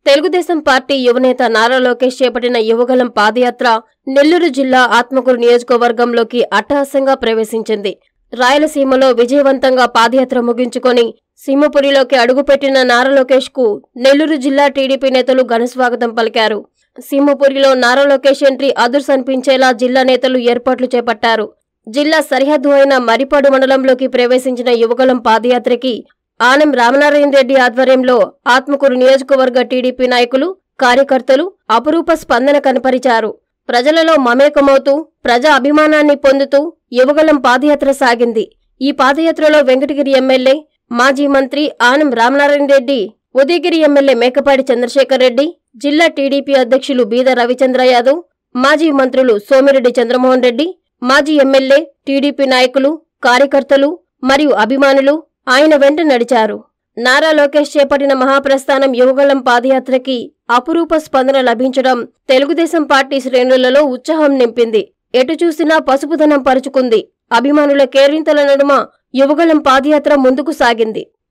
Telugu Desam party యువనేత నారా లోకేష్ చేపట్టిన యువగలం పాదయాత్ర నెల్లూరు జిల్లా ఆత్మకూరు నియోజకవర్గంలోకి అట్టహాసంగా ప్రవేశించింది రాయలసీమలో విజయవంతంగా పాదయాత్ర ముగించుకొని సింహపురిలోకి అడుగుపెట్టిన నారా లోకేష్ కు నెల్లూరు జిల్లా టీడీపీ నేతలు ఘనస్వాగతం పలికారు సింహపురిలో నారా లోకేష్ ఎంట్రీ అదుర్స్ అనిపించేలా జిల్లా నేతలు ఏర్పాట్లు చేపట్టారు జిల్లా సరిహద్దు అయిన మరిపాడు మండలంలోకి ప్రవేశించిన యువగలం పాదయాత్రకి ఆనం రామనారాయణ రెడ్డి ఆధ్వర్యంలో ఆత్మకూరు నియోజకవర్గ టీడీపీ నాయకులు కార్యకర్తలు అపురూప స్పందన కనపరిచారు ప్రజలలో మమేకమవుతూ ప్రజా అభిమానాన్ని పొందుతూ యువగలం పాదయాత్ర సాగింది ఈ పాదయాత్రలో వెంకటగిరి ఎమ్మెల్యే మాజీ మంత్రి ఆనం రామనారాయణ రెడ్డి ఉదయగిరి ఎమ్మెల్యే మేకపాటి చంద్రశేఖర్ రెడ్డి జిల్లా టీడీపీ అధ్యక్షులు బీద రవిచంద్ర యాదవ్ మాజీ మంత్రులు సోమిరెడ్డి చంద్రమోహన్ రెడ్డి మాజీ ఎమ్మెల్యే టీడీపీ నాయకులు కార్యకర్తలు మరియు అభిమానులు ఆయన వెంట నడిచారు నారా లోకేష్ చేపట్టిన మహాప్రస్థానం యువగలం పాదయాత్రకి అపురూప స్పందన లభించడం తెలుగుదేశం పార్టీ శ్రేణులలో ఉత్సాహం నింపింది ఎటు చూసినా పసుపుదనం పరుచుకుంది అభిమానుల కేరింతల నడుమ యువగలం పాదయాత్ర ముందుకు సాగింది